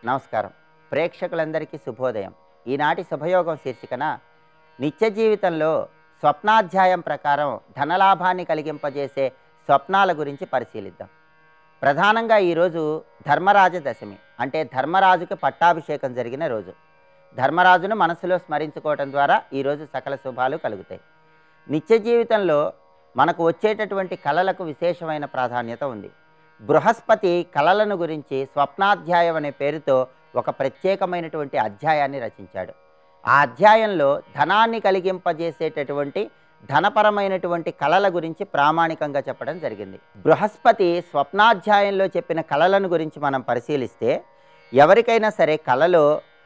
నమస్కారం ప్రేక్షకులందరికీ శుభోదయం ఈనాటి శుభయోగం శీర్షికన నిత్య జీవితంలో స్వప్నాధ్యాయం ప్రకారం ధనలాభాన్ని కలిగింపజేసే స్వప్నాల గురించి పరిశీలిద్దాం ప్రధానంగా ఈరోజు ధర్మరాజ దశమి అంటే ధర్మరాజుకి పట్టాభిషేకం జరిగిన రోజు ధర్మరాజును మనసులో స్మరించుకోవటం ద్వారా ఈరోజు సకల శుభాలు కలుగుతాయి నిత్య జీవితంలో మనకు వచ్చేటటువంటి కళలకు విశేషమైన ప్రాధాన్యత ఉంది బృహస్పతి కళలను గురించి స్వప్నాధ్యాయం అనే పేరుతో ఒక ప్రత్యేకమైనటువంటి అధ్యాయాన్ని రచించాడు ఆ అధ్యాయంలో ధనాన్ని కలిగింపజేసేటటువంటి ధనపరమైనటువంటి కళల గురించి ప్రామాణికంగా చెప్పడం జరిగింది బృహస్పతి స్వప్నాధ్యాయంలో చెప్పిన కళలను గురించి మనం పరిశీలిస్తే ఎవరికైనా సరే కళలో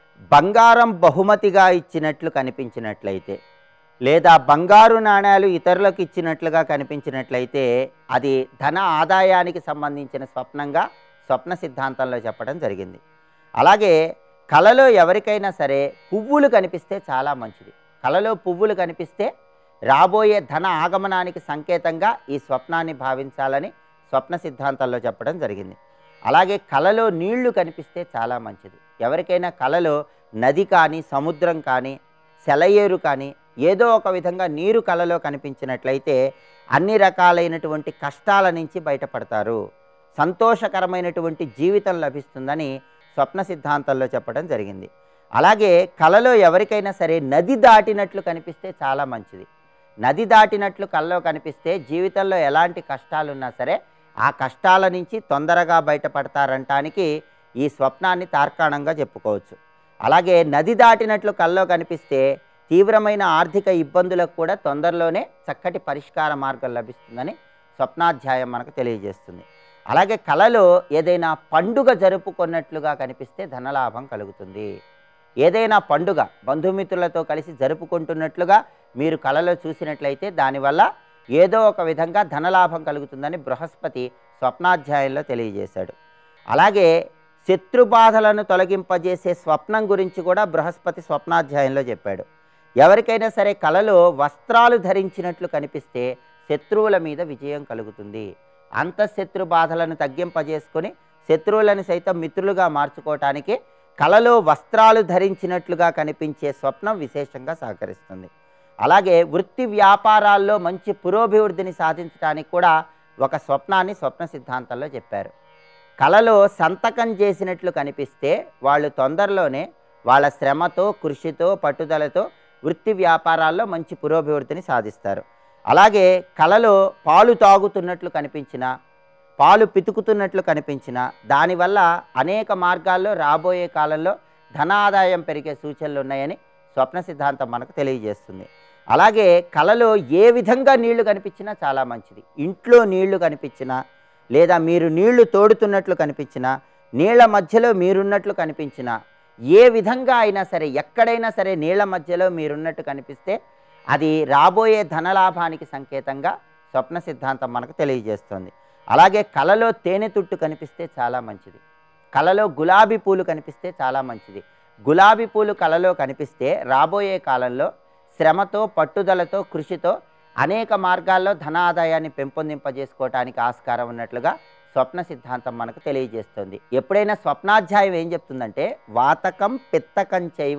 బంగారం బహుమతిగా ఇచ్చినట్లు కనిపించినట్లయితే లేదా బంగారు నాణ్యాలు ఇతరులకు ఇచ్చినట్లుగా కనిపించినట్లయితే అది ధన ఆదాయానికి సంబంధించిన స్వప్నంగా స్వప్న సిద్ధాంతంలో చెప్పడం జరిగింది అలాగే కళలో ఎవరికైనా సరే పువ్వులు కనిపిస్తే చాలా మంచిది కళలో పువ్వులు కనిపిస్తే రాబోయే ధన ఆగమనానికి సంకేతంగా ఈ స్వప్నాన్ని భావించాలని స్వప్న సిద్ధాంతంలో చెప్పడం జరిగింది అలాగే కళలో నీళ్లు కనిపిస్తే చాలా మంచిది ఎవరికైనా కళలో నది కానీ సముద్రం కానీ సెలయేరు కానీ ఏదో ఒక విధంగా నీరు కళలో కనిపించినట్లయితే అన్ని రకాలైనటువంటి కష్టాల నుంచి బయటపడతారు సంతోషకరమైనటువంటి జీవితం లభిస్తుందని స్వప్న సిద్ధాంతంలో చెప్పడం జరిగింది అలాగే కళలో ఎవరికైనా సరే నది దాటినట్లు కనిపిస్తే చాలా మంచిది నది దాటినట్లు కళ్ళలో కనిపిస్తే జీవితంలో ఎలాంటి కష్టాలున్నా సరే ఆ కష్టాల నుంచి తొందరగా బయటపడతారంటానికి ఈ స్వప్నాన్ని తార్కాణంగా చెప్పుకోవచ్చు అలాగే నది దాటినట్లు కల్లో కనిపిస్తే తీవ్రమైన ఆర్థిక ఇబ్బందులకు కూడా తొందరలోనే చక్కటి పరిష్కార మార్గం లభిస్తుందని స్వప్నాధ్యాయం మనకు తెలియజేస్తుంది అలాగే కళలో ఏదైనా పండుగ జరుపుకున్నట్లుగా కనిపిస్తే ధనలాభం కలుగుతుంది ఏదైనా పండుగ బంధుమిత్రులతో కలిసి జరుపుకుంటున్నట్లుగా మీరు కళలో చూసినట్లయితే దానివల్ల ఏదో ఒక విధంగా ధనలాభం కలుగుతుందని బృహస్పతి స్వప్నాధ్యాయంలో తెలియజేశాడు అలాగే శత్రుబాధలను తొలగింపజేసే స్వప్నం గురించి కూడా బృహస్పతి స్వప్నాధ్యాయంలో చెప్పాడు ఎవరికైనా సరే కళలో వస్త్రాలు ధరించినట్లు కనిపిస్తే శత్రువుల మీద విజయం కలుగుతుంది అంతఃశత్రు బాధలను తగ్గింపజేసుకొని శత్రువులను సైతం మిత్రులుగా మార్చుకోవటానికి కళలో వస్త్రాలు ధరించినట్లుగా కనిపించే స్వప్నం విశేషంగా సహకరిస్తుంది అలాగే వృత్తి వ్యాపారాల్లో మంచి పురోభివృద్ధిని సాధించడానికి కూడా ఒక స్వప్నాన్ని స్వప్న సిద్ధాంతంలో చెప్పారు కళలో సంతకం చేసినట్లు కనిపిస్తే వాళ్ళు తొందరలోనే వాళ్ళ శ్రమతో కృషితో పట్టుదలతో వృత్తి వ్యాపారాల్లో మంచి పురోభివృద్ధిని సాధిస్తారు అలాగే కళలో పాలు తాగుతున్నట్లు కనిపించిన పాలు పితుకుతున్నట్లు కనిపించిన దానివల్ల అనేక మార్గాల్లో రాబోయే కాలంలో ధనాదాయం పెరిగే సూచనలు ఉన్నాయని స్వప్న సిద్ధాంతం మనకు తెలియజేస్తుంది అలాగే కళలో ఏ విధంగా నీళ్లు కనిపించినా చాలా మంచిది ఇంట్లో నీళ్లు కనిపించినా లేదా మీరు నీళ్లు తోడుతున్నట్లు కనిపించినా నీళ్ల మధ్యలో మీరున్నట్లు కనిపించినా ఏ విధంగా అయినా సరే ఎక్కడైనా సరే నీళ్ల మధ్యలో మీరున్నట్టు కనిపిస్తే అది రాబోయే ధనలాభానికి సంకేతంగా స్వప్న సిద్ధాంతం మనకు తెలియజేస్తుంది అలాగే కళలో తేనె తుట్టు కనిపిస్తే చాలా మంచిది కళలో గులాబీ పూలు కనిపిస్తే చాలా మంచిది గులాబీ పూలు కళలో కనిపిస్తే రాబోయే కాలంలో శ్రమతో పట్టుదలతో కృషితో అనేక మార్గాల్లో ధనాదాయాన్ని పెంపొందింపజేసుకోవటానికి ఆస్కారం ఉన్నట్లుగా స్వప్న సిద్ధాంతం మనకు తెలియజేస్తుంది ఎప్పుడైనా స్వప్నాధ్యాయం ఏం చెప్తుందంటే వాతకం పిత్తకం చైవ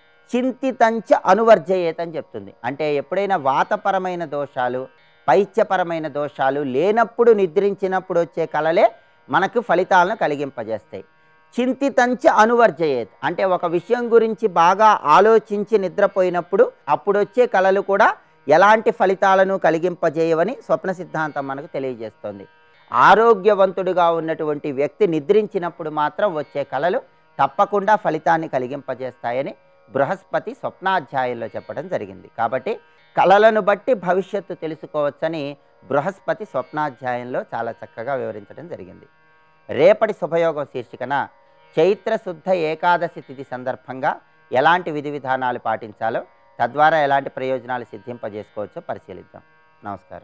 చింతితంచ అనువర్జయేత్ అని చెప్తుంది అంటే ఎప్పుడైనా వాతపరమైన దోషాలు పైత్యపరమైన దోషాలు లేనప్పుడు నిద్రించినప్పుడు వచ్చే కళలే మనకు ఫలితాలను కలిగింపజేస్తాయి చింతితంచ అనువర్జయేత్ అంటే ఒక విషయం గురించి బాగా ఆలోచించి నిద్రపోయినప్పుడు అప్పుడు వచ్చే కళలు కూడా ఎలాంటి ఫలితాలను కలిగింపజేయవని స్వప్న సిద్ధాంతం మనకు తెలియజేస్తుంది ఆరోగ్యవంతుడిగా ఉన్నటువంటి వ్యక్తి నిద్రించినప్పుడు మాత్రం వచ్చే కళలు తప్పకుండా ఫలితాన్ని కలిగింపజేస్తాయని బృహస్పతి స్వప్నాధ్యాయంలో చెప్పడం జరిగింది కాబట్టి కళలను బట్టి భవిష్యత్తు తెలుసుకోవచ్చని బృహస్పతి స్వప్నాధ్యాయంలో చాలా చక్కగా వివరించడం జరిగింది రేపటి శుభయోగం శీర్షికన చైత్ర శుద్ధ ఏకాదశి తిథి సందర్భంగా ఎలాంటి విధి విధానాలు పాటించాలో తద్వారా ఎలాంటి ప్రయోజనాలు సిద్ధింపజేసుకోవచ్చో పరిశీలిద్దాం నమస్కారం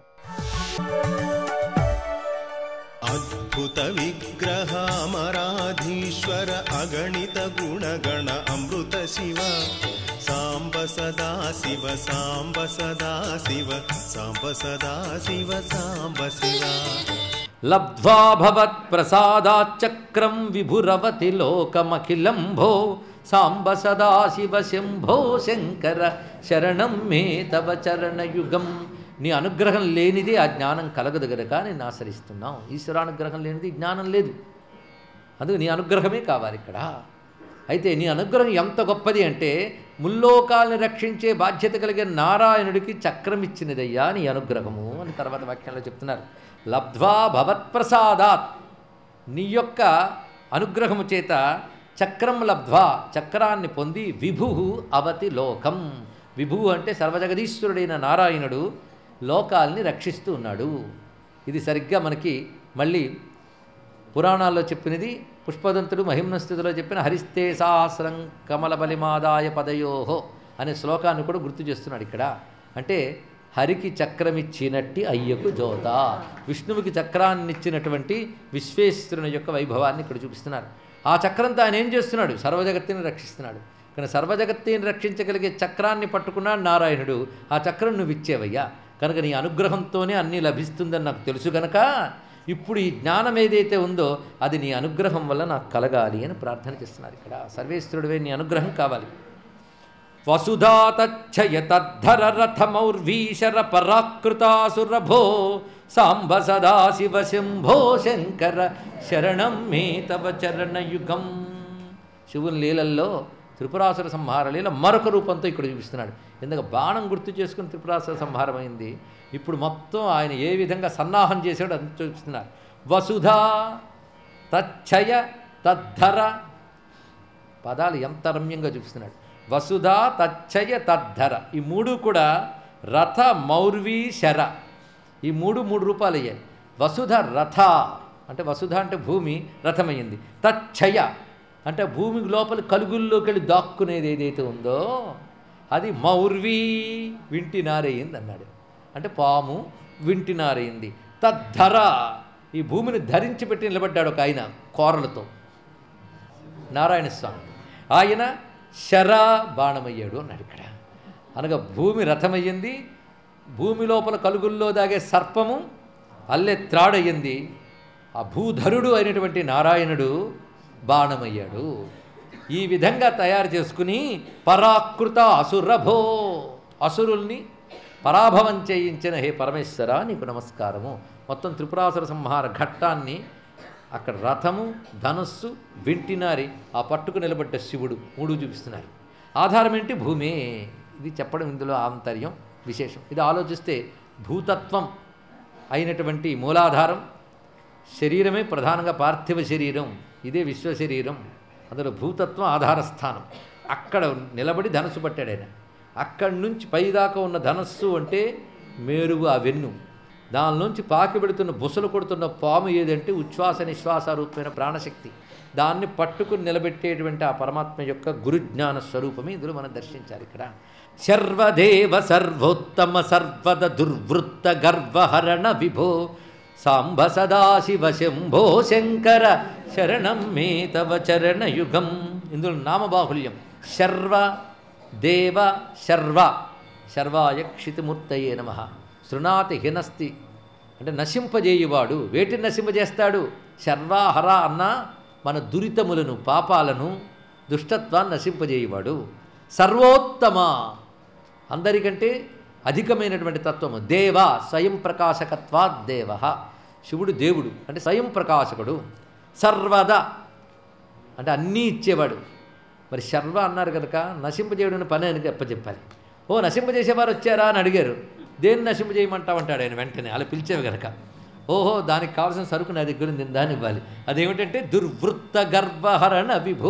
అద్భుత విగ్రహామరాధీశ్వర అగణిత గుణగణ అమృత శివ సాంబ సదా శివ సాంబ సదా శివ సాంబ సదా శివ సాంబ శివ లబ్ధ్వా భవత్ ప్రసాదాచక్రం విభురవతి లోకమఖిలం భో సాంబ సదాశివ శంభో శంకర శరణం మే తవ చరణయుగం నీ అనుగ్రహం లేనిది ఆ జ్ఞానం కలగదు గనక నేను ఆశ్రయిస్తున్నాం ఈశ్వరానుగ్రహం లేనిది జ్ఞానం లేదు అందుకు నీ అనుగ్రహమే కావాలి ఇక్కడ అయితే నీ అనుగ్రహం ఎంత గొప్పది అంటే ముల్లోకాల్ని రక్షించే బాధ్యత కలిగిన నారాయణుడికి చక్రం ఇచ్చినదయ్యా నీ అనుగ్రహము అని తర్వాత వాక్యంలో చెప్తున్నారు లబ్ధ్వా భవత్ప్రసాదాత్ నీ యొక్క అనుగ్రహము చేత చక్రం లబ్ధ్వా చక్రాన్ని పొంది విభు అవతి లోకం విభు అంటే సర్వజగదీశ్వరుడైన నారాయణుడు లోకాల్ని రక్షిస్తూ ఉన్నాడు ఇది సరిగ్గా మనకి మళ్ళీ పురాణాల్లో చెప్పినది పుష్పదంతుడు మహిమ్నస్థితిలో చెప్పిన హరిస్తే సహస్రం కమల బలిమాదాయ పదయోహో అనే శ్లోకాన్ని కూడా గుర్తు చేస్తున్నాడు ఇక్కడ అంటే హరికి చక్రమిచ్చినట్టి అయ్యకు జోత విష్ణువుకి చక్రాన్ని ఇచ్చినటువంటి విశ్వేశ్వరుని యొక్క వైభవాన్ని ఇక్కడ చూపిస్తున్నారు ఆ చక్రంతో ఆయన ఏం చేస్తున్నాడు సర్వజగత్తుని రక్షిస్తున్నాడు కానీ సర్వజగత్తుని రక్షించగలిగే చక్రాన్ని పట్టుకున్నాడు నారాయణుడు ఆ చక్రం నువ్వు ఇచ్చేవయ్యా కనుక నీ అనుగ్రహంతోనే అన్నీ లభిస్తుందని నాకు తెలుసు కనుక ఇప్పుడు ఈ జ్ఞానం ఏదైతే ఉందో అది నీ అనుగ్రహం వల్ల నాకు కలగాలి అని ప్రార్థన చేస్తున్నారు ఇక్కడ సర్వేశ్వరుడివే నీ అనుగ్రహం కావాలి వసుధాతచ్చయ తద్ధర రథమౌర్వీశర పరాకృతాసురభో సాంబ సదాశివ శంభో శంకర శరణం మే తవ చరణయుగం శివుని లీలల్లో త్రిపురాసుర సంహార లీల మరొక రూపంతో ఇక్కడ చూపిస్తున్నాడు ఎందుకు బాణం గుర్తు చేసుకుని త్రిపురాసుర సంహారమైంది ఇప్పుడు మొత్తం ఆయన ఏ విధంగా సన్నాహం చేశాడో అది చూపిస్తున్నారు వసుధా తచ్చయ తద్ధర పదాలు ఎంత రమ్యంగా చూపిస్తున్నాడు వసుధ తచ్చయ తద్ధర ఈ మూడు కూడా రథ మౌర్వీ శర ఈ మూడు మూడు రూపాలు అయ్యాయి వసుధ రథ అంటే వసుధ అంటే భూమి రథమయ్యింది తచ్చయ అంటే భూమి లోపల కలుగుల్లోకి వెళ్ళి దాక్కునేది ఏదైతే ఉందో అది మౌర్వీ వింటి నారయ్యింది అన్నాడు అంటే పాము వింటి నారయ్యింది తద్ధర ఈ భూమిని ధరించి పెట్టి నిలబడ్డాడు ఒక ఆయన కోరలతో నారాయణ స్వామి ఆయన శర బాణమయ్యాడు అన్నాడు ఇక్కడ అనగా భూమి రథమయ్యింది భూమి లోపల కలుగుల్లో దాగే సర్పము అల్లె త్రాడయ్యింది ఆ భూధరుడు అయినటువంటి నారాయణుడు బాణమయ్యాడు ఈ విధంగా తయారు చేసుకుని పరాకృత అసురభో అసురుల్ని పరాభవం చేయించిన హే పరమేశ్వర నీకు నమస్కారము మొత్తం త్రిపురాసుర సంహార ఘట్టాన్ని అక్కడ రథము ధనస్సు వింటినారి ఆ పట్టుకు నిలబడ్డ శివుడు మూడు చూపిస్తున్నారు ఆధారం ఏంటి భూమే ఇది చెప్పడం ఇందులో ఆంతర్యం విశేషం ఇది ఆలోచిస్తే భూతత్వం అయినటువంటి మూలాధారం శరీరమే ప్రధానంగా పార్థివ శరీరం ఇదే విశ్వ శరీరం అందులో భూతత్వం ఆధార స్థానం అక్కడ నిలబడి ధనస్సు పట్టాడు ఆయన అక్కడి నుంచి పైదాకా ఉన్న ధనస్సు అంటే మేరుగు ఆ వెన్ను దానిలోంచి పాకి పెడుతున్న బుసలు కొడుతున్న పాము ఏదంటే ఉచ్ఛ్వాస నిశ్వాస రూపమైన ప్రాణశక్తి దాన్ని పట్టుకుని నిలబెట్టేటువంటి ఆ పరమాత్మ యొక్క గురుజ్ఞాన స్వరూపమే ఇందులో మనం దర్శించాలి ఇక్కడ సర్వదేవ సర్వోత్తమ సర్వద దుర్వృత్త గర్వహరణ విభో సాంబ సదాశివ శంభో శంకర శరణం మే తవ చరణయుగం ఇందులో నామబాహుల్యం శర్వ దేవ శర్వ శర్వాయ క్షితిమూర్తయే నమ శృణాతి హినస్తి అంటే నశింపజేయువాడు వేటిని నశింపజేస్తాడు శర్వాహర అన్న మన దురితములను పాపాలను దుష్టత్వాన్ని నశింపజేయువాడు సర్వోత్తమ అందరికంటే అధికమైనటువంటి తత్వము దేవ స్వయం ప్రకాశకత్వాత్ దేవ శివుడు దేవుడు అంటే స్వయం ప్రకాశకుడు సర్వద అంటే అన్నీ ఇచ్చేవాడు మరి శర్వ అన్నారు కనుక నశింపజేయుడిని పని అని చెప్పాలి ఓ నశింపజేసేవారు వచ్చారా అని అడిగారు దేన్ని నశింపజేయమంటావు అంటాడు ఆయన వెంటనే అలా పిలిచేవి కనుక ఓహో దానికి కావాల్సిన సరుకు నా దగ్గర ఉంది దాన్ని ఇవ్వాలి అదేమిటంటే దుర్వృత్త గర్వహరణ విభో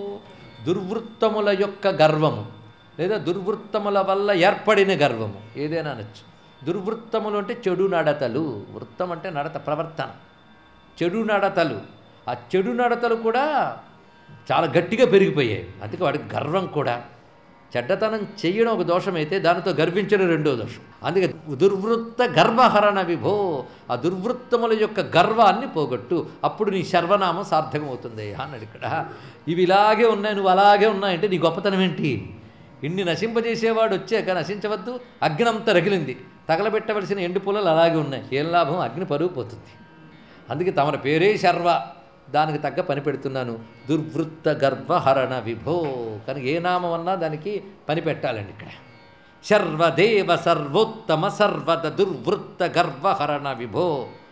దుర్వృత్తముల యొక్క గర్వము లేదా దుర్వృత్తముల వల్ల ఏర్పడిన గర్వము ఏదైనా అనొచ్చు దుర్వృత్తములు అంటే చెడు నడతలు వృత్తం అంటే నడత ప్రవర్తన చెడు నడతలు ఆ చెడు నడతలు కూడా చాలా గట్టిగా పెరిగిపోయాయి అందుకే వాడికి గర్వం కూడా చెడ్డతనం చెయ్యడం ఒక దోషమైతే దానితో గర్వించడం రెండో దోషం అందుకే దుర్వృత్త గర్వహరణ విభో ఆ దుర్వృత్తముల యొక్క గర్వాన్ని పోగొట్టు అప్పుడు నీ సర్వనామం సార్థకం అవుతుంది అన్నాడు ఇక్కడ ఇవి ఇలాగే ఉన్నాయి నువ్వు అలాగే ఉన్నాయంటే నీ గొప్పతనం ఏంటి ఇన్ని నశింపజేసేవాడు వచ్చాక నశించవద్దు అగ్ని అంతా రగిలింది తగలబెట్టవలసిన ఎండు పొలాలు అలాగే ఉన్నాయి ఏం లాభం అగ్ని పరుగు పోతుంది అందుకే తమరి పేరే శర్వ దానికి తగ్గ పని పెడుతున్నాను దుర్వృత్త గర్వహరణ విభో కనుక ఏ నామం అన్నా దానికి పని పెట్టాలండి ఇక్కడ శర్వదేవ సర్వోత్తమ సర్వద దుర్వృత్త గర్వహరణ విభో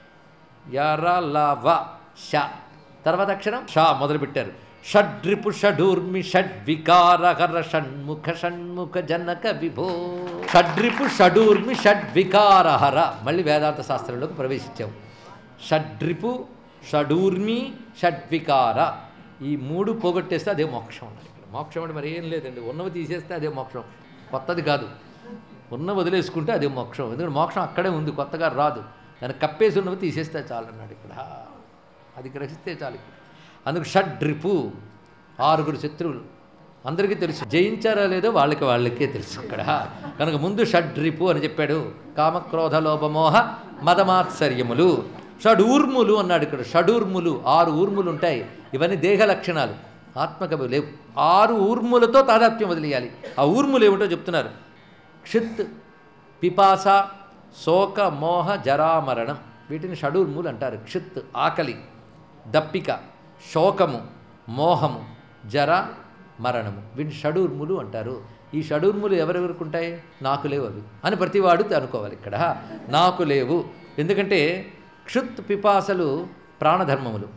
యరలవ ష తర్వాత అక్షరం షా మొదలుపెట్టారు షడ్రిపు షడూర్మి షడ్వికారహర షణ్ముఖ షణ్ముఖ జనక విభో షడ్రిపు షడూర్మి షడ్వికారహర మళ్ళీ వేదాంత శాస్త్రంలోకి ప్రవేశించాం షడ్రిపు షడూర్మి షడ్వికార ఈ మూడు పోగొట్టేస్తే అదే మోక్షం అన్నారు ఇక్కడ మోక్షం అంటే మరి ఏం లేదండి ఉన్నవి తీసేస్తే అదే మోక్షం కొత్తది కాదు ఉన్న వదిలేసుకుంటే అదే మోక్షం ఎందుకంటే మోక్షం అక్కడే ఉంది కొత్తగా రాదు దాన్ని కప్పేసి ఉన్నవి తీసేస్తే చాలు అన్నాడు ఇక్కడ అది గ్రహిస్తే చాలు ఇక్కడ అందుకు షడ్రిపు ఆరుగురు శత్రువులు అందరికీ తెలుసు జయించారా లేదో వాళ్ళకి వాళ్ళకే తెలుసు ఇక్కడ కనుక ముందు షడ్రిపు అని చెప్పాడు కామక్రోధ లోభమోహ మదమాత్సర్యములు షడూర్ములు అన్నాడు ఇక్కడ షడూర్ములు ఆరు ఊర్ములు ఉంటాయి ఇవన్నీ దేహ లక్షణాలు ఆత్మకవి లేవు ఆరు ఊర్ములతో తాదాత్మ్యం వదిలేయాలి ఆ ఊర్ములు ఏమిటో చెప్తున్నారు క్షిత్ పిపాస శోక మోహ జరామరణం వీటిని షడూర్ములు అంటారు క్షిత్ ఆకలి దప్పిక శోకము మోహము జర మరణము వీటిని షడూర్ములు అంటారు ఈ షడూర్ములు ఎవరెవరికి ఉంటాయి నాకు లేవు అవి అని ప్రతివాడు అనుకోవాలి ఇక్కడ నాకు లేవు ఎందుకంటే క్షుత్ పిపాసలు ప్రాణధర్మములు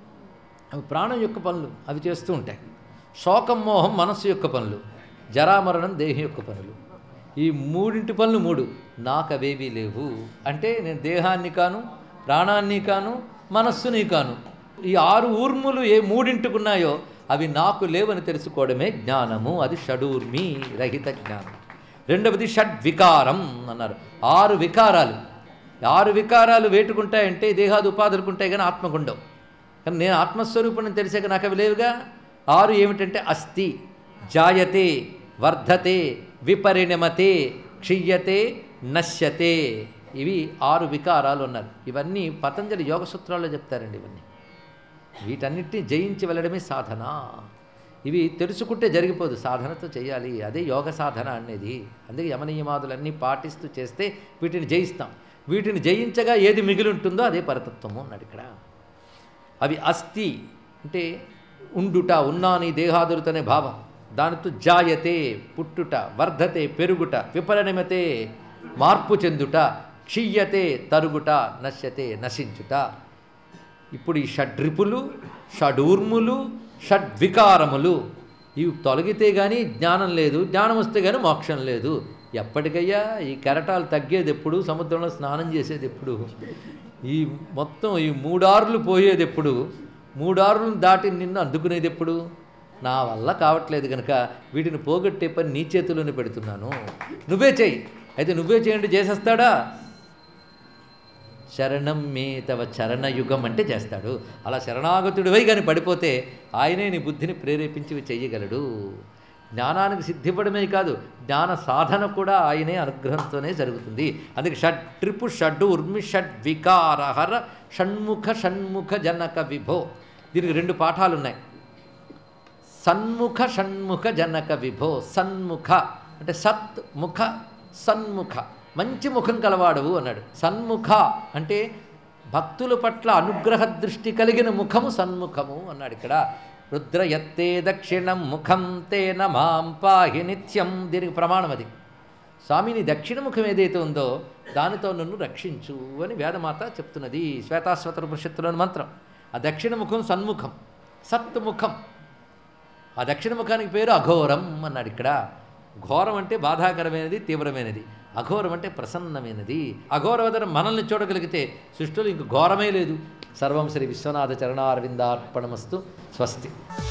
అవి ప్రాణం యొక్క పనులు అవి చేస్తూ ఉంటాయి శోకం మోహం మనస్సు యొక్క పనులు జరామరణం దేహం యొక్క పనులు ఈ మూడింటి పనులు మూడు నాకు అవేవీ లేవు అంటే నేను దేహాన్ని కాను ప్రాణాన్ని కాను మనస్సుని కాను ఈ ఆరు ఊర్ములు ఏ మూడింటికున్నాయో అవి నాకు లేవని తెలుసుకోవడమే జ్ఞానము అది షడూర్మి రహిత జ్ఞానం రెండవది షడ్వికారం అన్నారు ఆరు వికారాలు ఆరు వికారాలు వేటుకుంటాయంటే దేహాది ఉపాధులకు ఉంటాయి కానీ ఆత్మకుండవు కానీ నేను ఆత్మస్వరూపుణ్ణి తెలిసాక నాకు అవి లేవుగా ఆరు ఏమిటంటే అస్థి జాయతే వర్ధతే విపరిణమతే క్షియ్యతే నశ్యతే ఇవి ఆరు వికారాలు ఉన్నారు ఇవన్నీ పతంజలి యోగ సూత్రాల్లో చెప్తారండి ఇవన్నీ వీటన్నిటిని జయించి వెళ్ళడమే సాధన ఇవి తెలుసుకుంటే జరిగిపోదు సాధనతో చేయాలి అదే యోగ సాధన అనేది అందుకే యమనియమాదులన్నీ పాటిస్తూ చేస్తే వీటిని జయిస్తాం వీటిని జయించగా ఏది మిగిలి ఉంటుందో అదే పరతత్వము అన్నాడు ఇక్కడ అవి అస్థి అంటే ఉండుట ఉన్నాని దేహాదులతోనే భావం దానితో జాయతే పుట్టుట వర్ధతే పెరుగుట విపరిణమతే మార్పు చెందుట క్షీయతే తరుగుట నశ్యతే నశించుట ఇప్పుడు ఈ షడ్రిపులు షడూర్ములు షడ్వికారములు ఇవి తొలగితే కానీ జ్ఞానం లేదు జ్ఞానం వస్తే కానీ మోక్షం లేదు ఎప్పటికయ్యా ఈ కెరటాలు తగ్గేది ఎప్పుడు సముద్రంలో స్నానం చేసేది ఎప్పుడు ఈ మొత్తం ఈ మూడారులు పోయేది ఎప్పుడు మూడారులను దాటి నిన్ను అందుకునేది ఎప్పుడు నా వల్ల కావట్లేదు కనుక వీటిని పోగొట్టే పని నీ చేతిలోనే పెడుతున్నాను నువ్వే చెయ్యి అయితే నువ్వే చేయండి చేసేస్తాడా శరణం మే తవ చరణయుగం అంటే చేస్తాడు అలా శరణాగతుడివై కానీ పడిపోతే ఆయనే నీ బుద్ధిని ప్రేరేపించి ఇవి చెయ్యగలడు జ్ఞానానికి సిద్ధివ్వడమే కాదు జ్ఞాన సాధన కూడా ఆయనే అనుగ్రహంతోనే జరుగుతుంది అందుకే షడ్ ట్రిపు షడ్డు ఉర్మి షడ్ వికారహర షణ్ముఖ షణ్ముఖ జనక విభో దీనికి రెండు పాఠాలు ఉన్నాయి సన్ముఖ షణ్ముఖ జనక విభో సన్ముఖ అంటే సత్ ముఖ సన్ముఖ మంచి ముఖం కలవాడవు అన్నాడు సన్ముఖ అంటే భక్తుల పట్ల అనుగ్రహ దృష్టి కలిగిన ముఖము సన్ముఖము అన్నాడు ఇక్కడ రుద్ర ఎత్తే దక్షిణం ముఖం తేన మాం పాహి నిత్యం దీనికి ప్రమాణం అది స్వామిని దక్షిణ ముఖం ఏదైతే ఉందో దానితో నన్ను రక్షించు అని వేదమాత చెప్తున్నది శ్వేతాశ్వత ఉపనిషత్తులోని మంత్రం ఆ దక్షిణ ముఖం సన్ముఖం సత్ ముఖం ఆ దక్షిణ ముఖానికి పేరు అఘోరం అన్నాడు ఇక్కడ ఘోరం అంటే బాధాకరమైనది తీవ్రమైనది అఘోరం అంటే ప్రసన్నమైనది అఘోరవదనం మనల్ని చూడగలిగితే సృష్టిలో ఇంక ఘోరమే లేదు సర్వం శ్రీ విశ్వనాథ చరణారవిందార్పణమస్తు స్వస్తి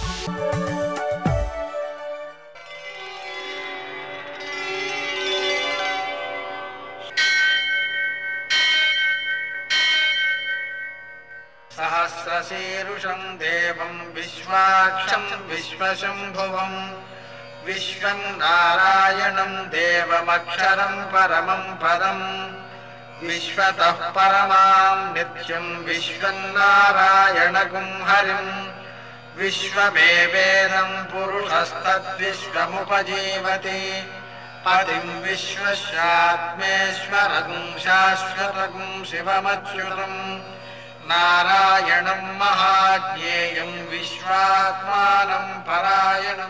सहस्रशीरुषं देवं विश्वाक्षं विश्वशम्भुवं विश्वं नारायणं देवमक्षरं परमं पदम् विश्वतः परमां नित्यं विश्वं नारायणगुं हरिम् विश्वमेवेदं पुरुषस्तद्विश्वमुपजीवति पतिं विश्वस्यात्मेश्वरगुं शाश्वतगुं शिवमच्युतम् నారాయణం మహాజ్ఞేయం విశ్వాత్మానం పరాయణం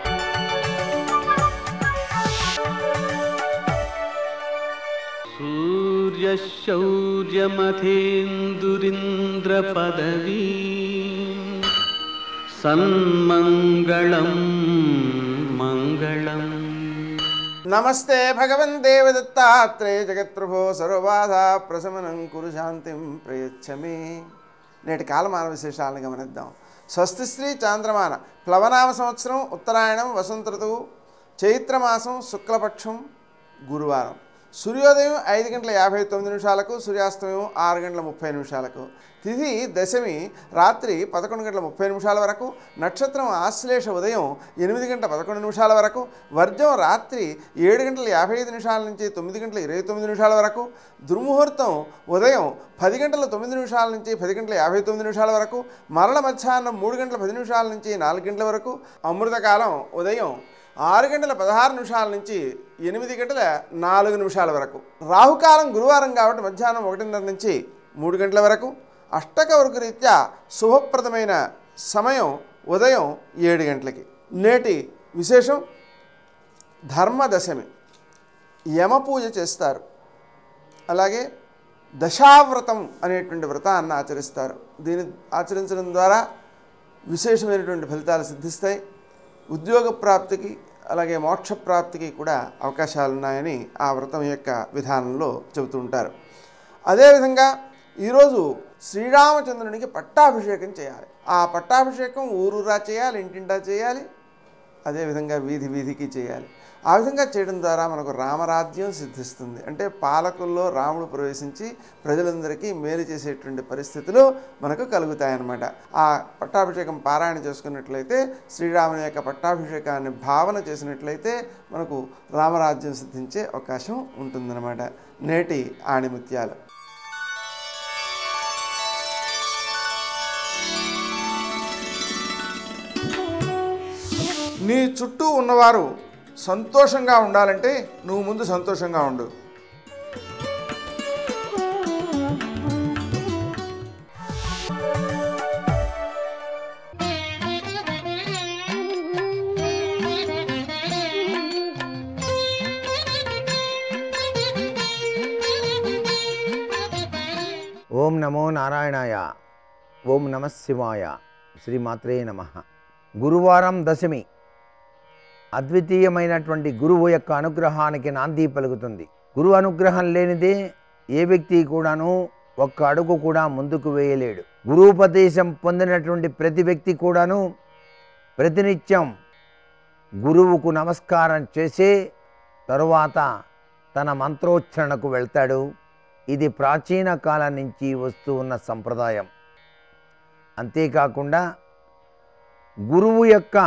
सूर्यशौर्यमथेन्दुरिन्द्रपदवी सन्मङ्गलं मङ्गलम् నమస్తే భగవన్ దేవదత్తాత్రేయ జగత్ప్రభో సర్వబాధ ప్రశమనం కురు శాంతిం ప్రయచ్చమే నేటి కాలమాన విశేషాలను గమనిద్దాం స్వస్తి శ్రీ చాంద్రమాన ప్లవనామ సంవత్సరం ఉత్తరాయణం వసంత ఋతువు చైత్రమాసం శుక్లపక్షం గురువారం సూర్యోదయం ఐదు గంటల యాభై తొమ్మిది నిమిషాలకు సూర్యాస్తమయం ఆరు గంటల ముప్పై నిమిషాలకు తిథి దశమి రాత్రి పదకొండు గంటల ముప్పై నిమిషాల వరకు నక్షత్రం ఆశ్లేష ఉదయం ఎనిమిది గంటల పదకొండు నిమిషాల వరకు వర్జం రాత్రి ఏడు గంటల యాభై ఐదు నిమిషాల నుంచి తొమ్మిది గంటల ఇరవై తొమ్మిది నిమిషాల వరకు దుర్ముహూర్తం ఉదయం పది గంటల తొమ్మిది నిమిషాల నుంచి పది గంటల యాభై తొమ్మిది నిమిషాల వరకు మరల మధ్యాహ్నం మూడు గంటల పది నిమిషాల నుంచి నాలుగు గంటల వరకు అమృతకాలం ఉదయం ఆరు గంటల పదహారు నిమిషాల నుంచి ఎనిమిది గంటల నాలుగు నిమిషాల వరకు రాహుకాలం గురువారం కాబట్టి మధ్యాహ్నం ఒకటిన్నర నుంచి మూడు గంటల వరకు అష్టక వరకు రీత్యా శుభప్రదమైన సమయం ఉదయం ఏడు గంటలకి నేటి విశేషం ధర్మదశమి యమపూజ చేస్తారు అలాగే దశావ్రతం అనేటువంటి వ్రతాన్ని ఆచరిస్తారు దీన్ని ఆచరించడం ద్వారా విశేషమైనటువంటి ఫలితాలు సిద్ధిస్తాయి ఉద్యోగ ప్రాప్తికి అలాగే మోక్ష ప్రాప్తికి కూడా అవకాశాలు ఉన్నాయని ఆ వ్రతం యొక్క విధానంలో చెబుతూ ఉంటారు అదేవిధంగా ఈరోజు శ్రీరామచంద్రునికి పట్టాభిషేకం చేయాలి ఆ పట్టాభిషేకం ఊరూరా చేయాలి ఇంటింటా చేయాలి అదేవిధంగా వీధి వీధికి చేయాలి ఆ విధంగా చేయడం ద్వారా మనకు రామరాజ్యం సిద్ధిస్తుంది అంటే పాలకుల్లో రాముడు ప్రవేశించి ప్రజలందరికీ మేలు చేసేటువంటి పరిస్థితులు మనకు కలుగుతాయన్నమాట ఆ పట్టాభిషేకం పారాయణ చేసుకున్నట్లయితే శ్రీరాముని యొక్క పట్టాభిషేకాన్ని భావన చేసినట్లయితే మనకు రామరాజ్యం సిద్ధించే అవకాశం ఉంటుందన్నమాట నేటి ఆణిముత్యాలు నీ చుట్టూ ఉన్నవారు సంతోషంగా ఉండాలంటే నువ్వు ముందు సంతోషంగా ఉండు ఓం నమో నారాయణాయ ఓం నమ శివాయ శ్రీమాత్రే నమ గురువారం దశమి అద్వితీయమైనటువంటి గురువు యొక్క అనుగ్రహానికి నాంది పలుకుతుంది గురువు అనుగ్రహం లేనిదే ఏ వ్యక్తి కూడాను ఒక్క అడుగు కూడా ముందుకు వేయలేడు గురువుపదేశం పొందినటువంటి ప్రతి వ్యక్తి కూడాను ప్రతినిత్యం గురువుకు నమస్కారం చేసే తరువాత తన మంత్రోచ్చరణకు వెళ్తాడు ఇది ప్రాచీన కాలం నుంచి వస్తూ ఉన్న సంప్రదాయం అంతేకాకుండా గురువు యొక్క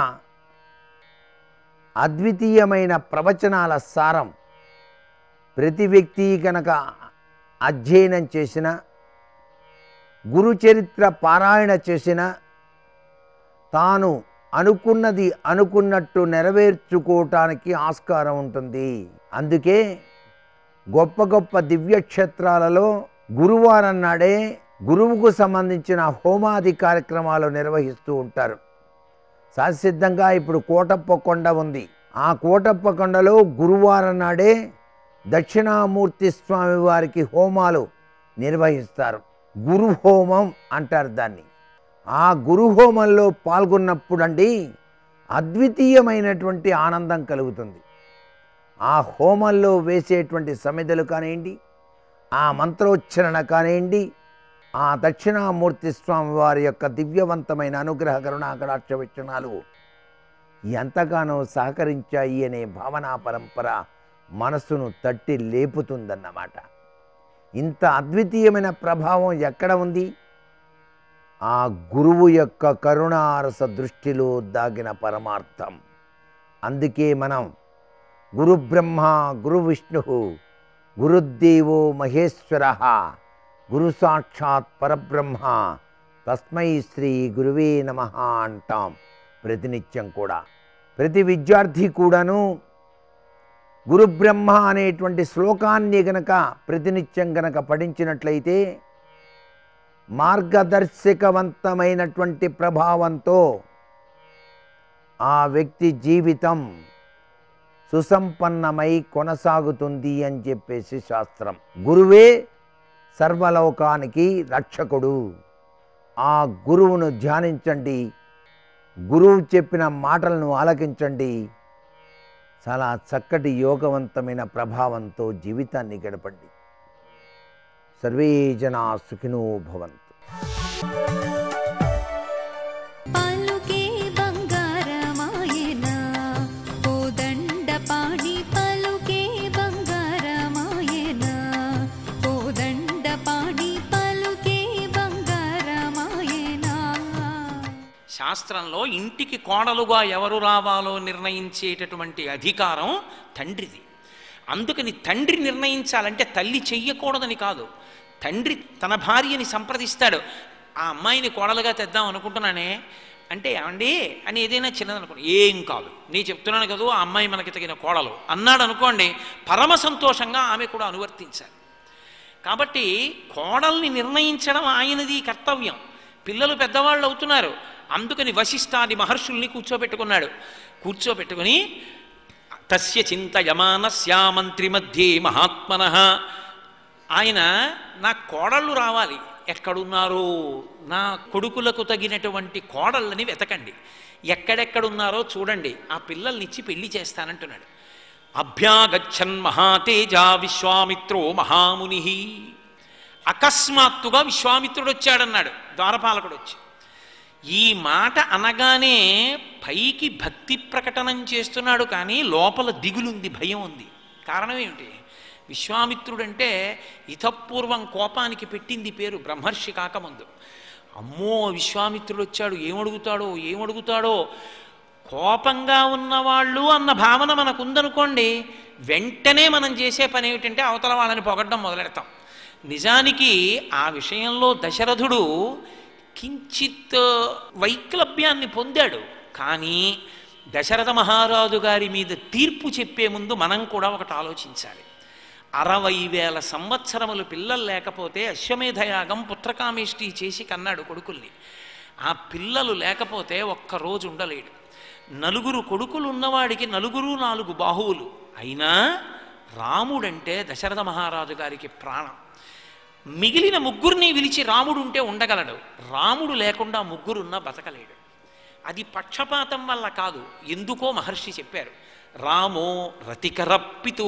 అద్వితీయమైన ప్రవచనాల సారం ప్రతి వ్యక్తి కనుక అధ్యయనం చేసిన గురు చరిత్ర పారాయణ చేసిన తాను అనుకున్నది అనుకున్నట్టు నెరవేర్చుకోవటానికి ఆస్కారం ఉంటుంది అందుకే గొప్ప గొప్ప దివ్యక్షేత్రాలలో గురువారం నాడే గురువుకు సంబంధించిన హోమాది కార్యక్రమాలు నిర్వహిస్తూ ఉంటారు సహసిద్ధంగా ఇప్పుడు కోటప్ప కొండ ఉంది ఆ కోటప్ప కొండలో గురువారం నాడే దక్షిణామూర్తి స్వామి వారికి హోమాలు నిర్వహిస్తారు గురు హోమం అంటారు దాన్ని ఆ గురు హోమంలో పాల్గొన్నప్పుడండి అద్వితీయమైనటువంటి ఆనందం కలుగుతుంది ఆ హోమంలో వేసేటువంటి సమిధలు కానివ్వండి ఆ మంత్రోచ్చరణ కానివ్వండి ఆ దక్షిణామూర్తి స్వామి వారి యొక్క దివ్యవంతమైన అనుగ్రహ కరుణాకటాక్ష విక్షణాలు ఎంతగానో సహకరించాయి అనే భావనా పరంపర మనస్సును తట్టి లేపుతుందన్నమాట ఇంత అద్వితీయమైన ప్రభావం ఎక్కడ ఉంది ఆ గురువు యొక్క కరుణారస దృష్టిలో దాగిన పరమార్థం అందుకే మనం గురు బ్రహ్మ గురు విష్ణు గురుదేవో మహేశ్వర గురు సాక్షాత్ పరబ్రహ్మ తస్మై శ్రీ గురువే నమ అంటాం ప్రతినిత్యం కూడా ప్రతి విద్యార్థి కూడాను గురు బ్రహ్మ అనేటువంటి శ్లోకాన్ని గనక ప్రతినిత్యం గనక పఠించినట్లయితే మార్గదర్శకవంతమైనటువంటి ప్రభావంతో ఆ వ్యక్తి జీవితం సుసంపన్నమై కొనసాగుతుంది అని చెప్పేసి శాస్త్రం గురువే సర్వలోకానికి రక్షకుడు ఆ గురువును ధ్యానించండి గురువు చెప్పిన మాటలను ఆలకించండి చాలా చక్కటి యోగవంతమైన ప్రభావంతో జీవితాన్ని గడపండి సర్వే జనా సుఖినో భవంతు పలుకే బంగారమాయన కోదండ పాణి పలుకే బంగారమాయన కోదండ పాణి పలుకే బంగారమాయన శాస్త్రంలో ఇంటికి కోడలుగా ఎవరు రావాలో నిర్ణయించేటటువంటి అధికారం తండ్రిది అందుకని తండ్రి నిర్ణయించాలంటే తల్లి చెయ్యకూడదని కాదు తండ్రి తన భార్యని సంప్రదిస్తాడు ఆ అమ్మాయిని కోడలుగా తెద్దాం అనుకుంటున్నానే అంటే ఏమండి అని ఏదైనా చిన్నది అనుకోండి ఏం కాదు నేను చెప్తున్నాను కదా ఆ అమ్మాయి మనకి తగిన కోడలు అన్నాడు అనుకోండి పరమ సంతోషంగా ఆమె కూడా అనువర్తించాలి కాబట్టి కోడల్ని నిర్ణయించడం ఆయనది కర్తవ్యం పిల్లలు పెద్దవాళ్ళు అవుతున్నారు అందుకని వశిష్ఠాది మహర్షుల్ని కూర్చోబెట్టుకున్నాడు కూర్చోబెట్టుకుని తస్య చింతయమానస్యా మంత్రి మధ్యే మహాత్మన ఆయన నా కోడళ్ళు రావాలి ఎక్కడున్నారో నా కొడుకులకు తగినటువంటి కోడళ్ళని వెతకండి ఎక్కడెక్కడున్నారో చూడండి ఆ పిల్లల్నిచ్చి పెళ్లి చేస్తానంటున్నాడు అభ్యాగచ్చన్ మహాతేజ విశ్వామిత్రో మహాముని అకస్మాత్తుగా విశ్వామిత్రుడు వచ్చాడన్నాడు ద్వారపాలకుడు వచ్చి ఈ మాట అనగానే పైకి భక్తి ప్రకటనం చేస్తున్నాడు కానీ లోపల దిగులుంది భయం ఉంది కారణం ఏమిటి విశ్వామిత్రుడంటే ఇతపూర్వం కోపానికి పెట్టింది పేరు బ్రహ్మర్షి కాకముందు అమ్మో విశ్వామిత్రుడు వచ్చాడు ఏమడుగుతాడో ఏమడుగుతాడో కోపంగా ఉన్నవాళ్ళు అన్న భావన మనకు ఉందనుకోండి వెంటనే మనం చేసే పని ఏమిటంటే అవతల వాళ్ళని పొగడ్డం మొదలెడతాం నిజానికి ఆ విషయంలో దశరథుడు కించిత్ వైక్లభ్యాన్ని పొందాడు కానీ దశరథ మహారాజు గారి మీద తీర్పు చెప్పే ముందు మనం కూడా ఒకటి ఆలోచించాలి అరవై వేల సంవత్సరములు పిల్లలు లేకపోతే అశ్వమేధయాగం పుత్రకామేష్టి చేసి కన్నాడు కొడుకుల్ని ఆ పిల్లలు లేకపోతే ఒక్కరోజు ఉండలేడు నలుగురు కొడుకులు ఉన్నవాడికి నలుగురు నాలుగు బాహువులు అయినా రాముడంటే దశరథ మహారాజు గారికి ప్రాణం మిగిలిన ముగ్గురిని పిలిచి రాముడు ఉంటే ఉండగలడు రాముడు లేకుండా ముగ్గురున్నా బతకలేడు అది పక్షపాతం వల్ల కాదు ఎందుకో మహర్షి చెప్పారు రామో రతికరప్పితు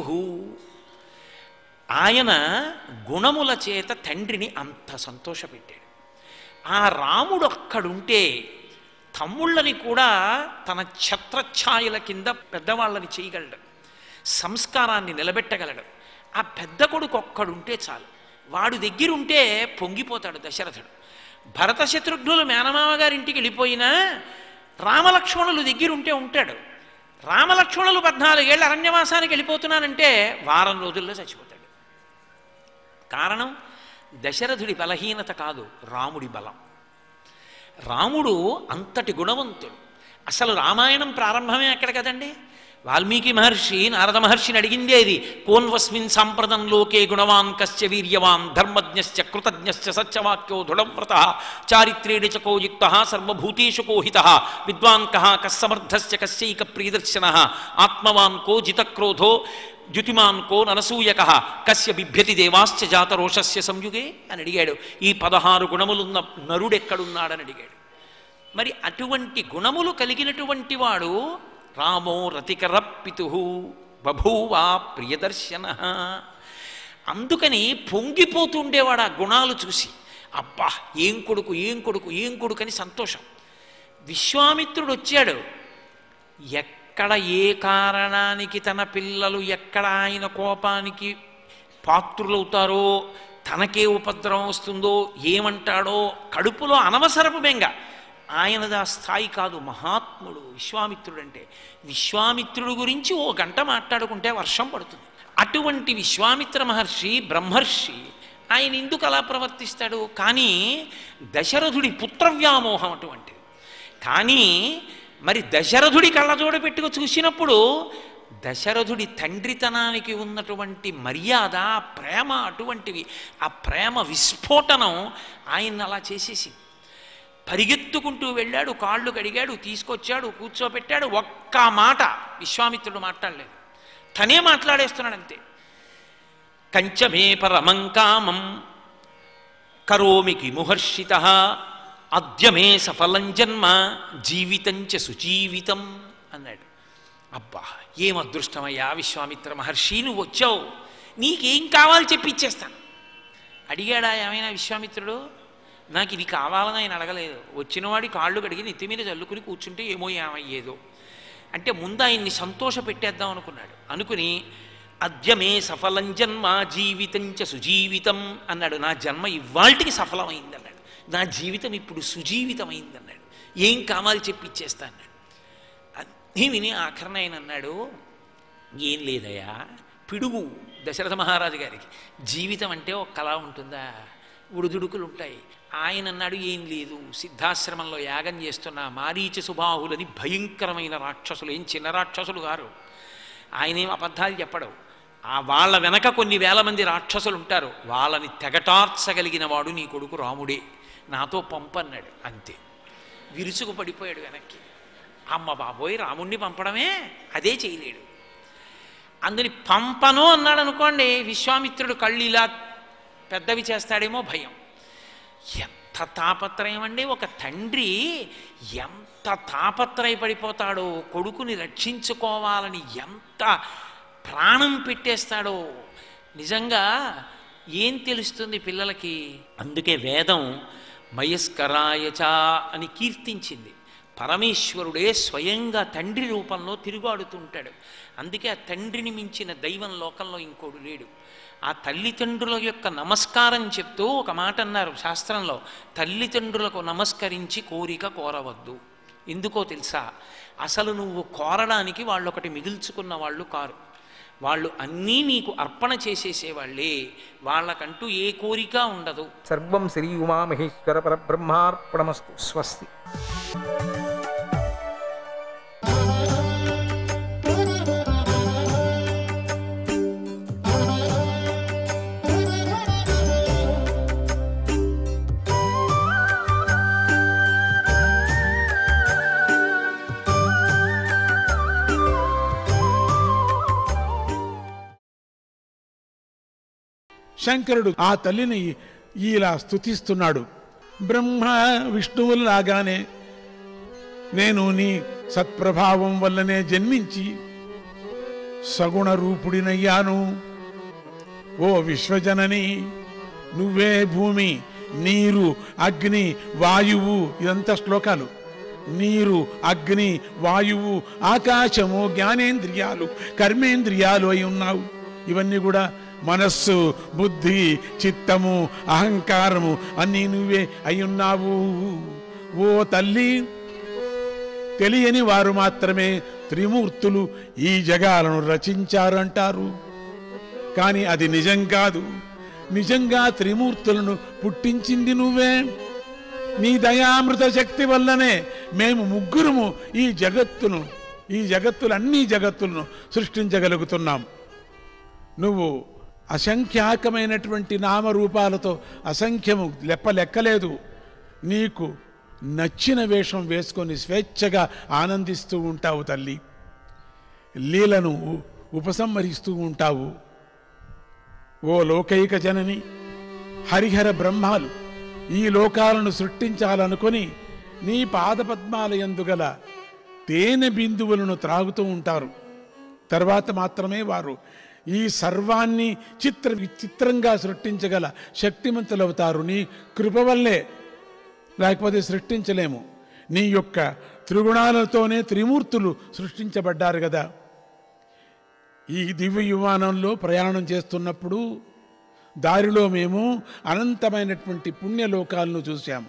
ఆయన గుణముల చేత తండ్రిని అంత సంతోషపెట్టాడు ఆ రాముడు అక్కడుంటే తమ్ముళ్ళని కూడా తన ఛత్రఛాయల కింద పెద్దవాళ్ళని చేయగలడు సంస్కారాన్ని నిలబెట్టగలడు ఆ పెద్ద కొడుకు ఒక్కడుంటే చాలు వాడు దగ్గరుంటే పొంగిపోతాడు దశరథుడు భరత శత్రుఘ్నులు మేనమామ గారింటికి వెళ్ళిపోయినా రామలక్ష్మణులు దగ్గరుంటే ఉంటాడు రామలక్ష్మణులు పద్నాలుగేళ్ళు అరణ్యవాసానికి వెళ్ళిపోతున్నానంటే వారం రోజుల్లో చచ్చిపోతాడు కారణం దశరథుడి బలహీనత కాదు రాముడి బలం రాముడు అంతటి గుణవంతుడు అసలు రామాయణం ప్రారంభమే ఎక్కడ కదండి వాల్మీకి మహర్షి నారద మహర్షిని అడిగిందే ఇది కోన్వస్మిన్ సాంప్రదం లోకే గుణవాన్ కశ్చ వీర్యవాన్ ధర్మజ్ఞశ్చ కృతజ్ఞశ్చ సత్యవాక్యో దృఢవ్రత చారిత్రేణ చ కో యుక్త సర్వభూతేషు కోహిత విద్వాన్ కః కస్సమర్థశ్చ కస్యైక ప్రియదర్శన ఆత్మవాన్ కో జితక్రోధో ద్యుతిమాన్ కో ననసూయక కస్య బిభ్యతి దేవాశ్చ జాతరోషస్య సంయుగే అని అడిగాడు ఈ పదహారు గుణములున్న నరుడెక్కడున్నాడని అడిగాడు మరి అటువంటి గుణములు కలిగినటువంటి వాడు రామో రతికరప్పితు బభూవా ప్రియదర్శన అందుకని పొంగిపోతుండేవాడు ఆ గుణాలు చూసి అబ్బా ఏం కొడుకు ఏం కొడుకు ఏం కొడుకు అని సంతోషం విశ్వామిత్రుడు వచ్చాడు ఎక్కడ ఏ కారణానికి తన పిల్లలు ఎక్కడ ఆయన కోపానికి పాత్రులవుతారో తనకే ఉపద్రవం వస్తుందో ఏమంటాడో కడుపులో అనవసరపు బెంగ ఆయనది ఆ స్థాయి కాదు మహాత్ముడు విశ్వామిత్రుడు అంటే విశ్వామిత్రుడు గురించి ఓ గంట మాట్లాడుకుంటే వర్షం పడుతుంది అటువంటి విశ్వామిత్ర మహర్షి బ్రహ్మర్షి ఆయన ఎందుకు అలా ప్రవర్తిస్తాడు కానీ దశరథుడి పుత్రవ్యామోహం అటువంటిది కానీ మరి దశరథుడి కళ్ళజోడు పెట్టుకు చూసినప్పుడు దశరథుడి తండ్రితనానికి ఉన్నటువంటి మర్యాద ఆ ప్రేమ అటువంటివి ఆ ప్రేమ విస్ఫోటనం ఆయన అలా చేసేసింది పరిగెత్తుకుంటూ వెళ్ళాడు కాళ్ళు కడిగాడు తీసుకొచ్చాడు కూర్చోబెట్టాడు ఒక్క మాట విశ్వామిత్రుడు మాట్లాడలేదు తనే మాట్లాడేస్తున్నాడు అంతే కంచమే పరమం కామం కరోమి కిముహర్షిత అద్యమే సఫలం జన్మ జీవితంచ సుజీవితం అన్నాడు అబ్బా ఏం అదృష్టమయ్యా విశ్వామిత్ర మహర్షి నువ్వు వచ్చావు నీకేం కావాలి చెప్పి ఇచ్చేస్తాను అడిగాడా ఏమైనా విశ్వామిత్రుడు నాకు ఇది కావాలని ఆయన అడగలేదు వచ్చినవాడి కాళ్ళు కడిగి నెత్తి మీద చల్లుకుని కూర్చుంటే ఏమో ఏమయ్యేదో అంటే ముందు ఆయన్ని సంతోష పెట్టేద్దాం అనుకున్నాడు అనుకుని అద్యమే సఫలం జన్మ జీవితంచ సుజీవితం అన్నాడు నా జన్మ ఇవాల్టికి సఫలమైంది అన్నాడు నా జీవితం ఇప్పుడు సుజీవితమైంది అన్నాడు ఏం కావాలి చెప్పి ఇచ్చేస్తా అన్నాడు అన్నీ విని ఆఖరణ ఆయన అన్నాడు ఏం లేదయ్యా పిడుగు దశరథ మహారాజు గారికి జీవితం అంటే ఒక కళ ఉంటుందా ఉడుదుడుకులు ఉంటాయి ఆయన అన్నాడు ఏం లేదు సిద్ధాశ్రమంలో యాగం చేస్తున్న మారీచ సుబాహులని భయంకరమైన రాక్షసులు ఏం చిన్న రాక్షసులు గారు ఆయన ఏం అబద్ధాలు చెప్పడు ఆ వాళ్ళ వెనక కొన్ని వేల మంది రాక్షసులు ఉంటారు వాళ్ళని తెగటార్చగలిగిన వాడు నీ కొడుకు రాముడే నాతో పంపన్నాడు అంతే విరుచుకు పడిపోయాడు వెనక్కి అమ్మ బాబోయ్ రాముణ్ణి పంపడమే అదే చేయలేడు అందుని పంపను అన్నాడు అనుకోండి విశ్వామిత్రుడు కళ్ళు ఇలా పెద్దవి చేస్తాడేమో భయం ఎంత తాపత్రయం అండి ఒక తండ్రి ఎంత తాపత్రయపడిపోతాడో కొడుకుని రక్షించుకోవాలని ఎంత ప్రాణం పెట్టేస్తాడో నిజంగా ఏం తెలుస్తుంది పిల్లలకి అందుకే వేదం మయస్కరాయచ అని కీర్తించింది పరమేశ్వరుడే స్వయంగా తండ్రి రూపంలో తిరుగాడుతుంటాడు అందుకే ఆ తండ్రిని మించిన దైవం లోకంలో ఇంకోడు లేడు ఆ తల్లిదండ్రుల యొక్క నమస్కారం చెప్తూ ఒక మాట అన్నారు శాస్త్రంలో తల్లిదండ్రులకు నమస్కరించి కోరిక కోరవద్దు ఎందుకో తెలుసా అసలు నువ్వు కోరడానికి వాళ్ళు ఒకటి మిగుల్చుకున్న వాళ్ళు కారు వాళ్ళు అన్నీ నీకు అర్పణ చేసేసేవాళ్ళే వాళ్ళకంటూ ఏ కోరిక ఉండదు సర్వం శ్రీ ఉమామహేశ్వర పరబ్రహ్మార్పణమస్తు స్వస్తి శంకరుడు ఆ తల్లిని ఇలా స్తుతిస్తున్నాడు బ్రహ్మ విష్ణువులాగానే నేను నీ సత్ప్రభావం వల్లనే జన్మించి సగుణ రూపుడినయ్యాను ఓ విశ్వజనని నువ్వే భూమి నీరు అగ్ని వాయువు ఇదంతా శ్లోకాలు నీరు అగ్ని వాయువు ఆకాశము జ్ఞానేంద్రియాలు కర్మేంద్రియాలు అయి ఉన్నావు ఇవన్నీ కూడా మనస్సు బుద్ధి చిత్తము అహంకారము అన్నీ నువ్వే అయ్యున్నావు ఓ తల్లి తెలియని వారు మాత్రమే త్రిమూర్తులు ఈ జగాలను రచించారు అంటారు కానీ అది నిజం కాదు నిజంగా త్రిమూర్తులను పుట్టించింది నువ్వే నీ దయామృత శక్తి వల్లనే మేము ముగ్గురము ఈ జగత్తును ఈ జగత్తులన్నీ జగత్తులను సృష్టించగలుగుతున్నాం నువ్వు అసంఖ్యాకమైనటువంటి నామరూపాలతో అసంఖ్యము లెప్ప లెక్కలేదు నీకు నచ్చిన వేషం వేసుకొని స్వేచ్ఛగా ఆనందిస్తూ ఉంటావు తల్లి లీలను ఉపసంహరిస్తూ ఉంటావు ఓ లోకైక జనని హరిహర బ్రహ్మాలు ఈ లోకాలను సృష్టించాలనుకొని నీ పాదపద్మాల ఎందుగల తేనె బిందువులను త్రాగుతూ ఉంటారు తర్వాత మాత్రమే వారు ఈ సర్వాన్ని చిత్ర విచిత్రంగా సృష్టించగల శక్తిమంతులవుతారు నీ కృప వల్లే లేకపోతే సృష్టించలేము నీ యొక్క త్రిగుణాలతోనే త్రిమూర్తులు సృష్టించబడ్డారు కదా ఈ దివ్య విమానంలో ప్రయాణం చేస్తున్నప్పుడు దారిలో మేము అనంతమైనటువంటి పుణ్యలోకాలను చూశాము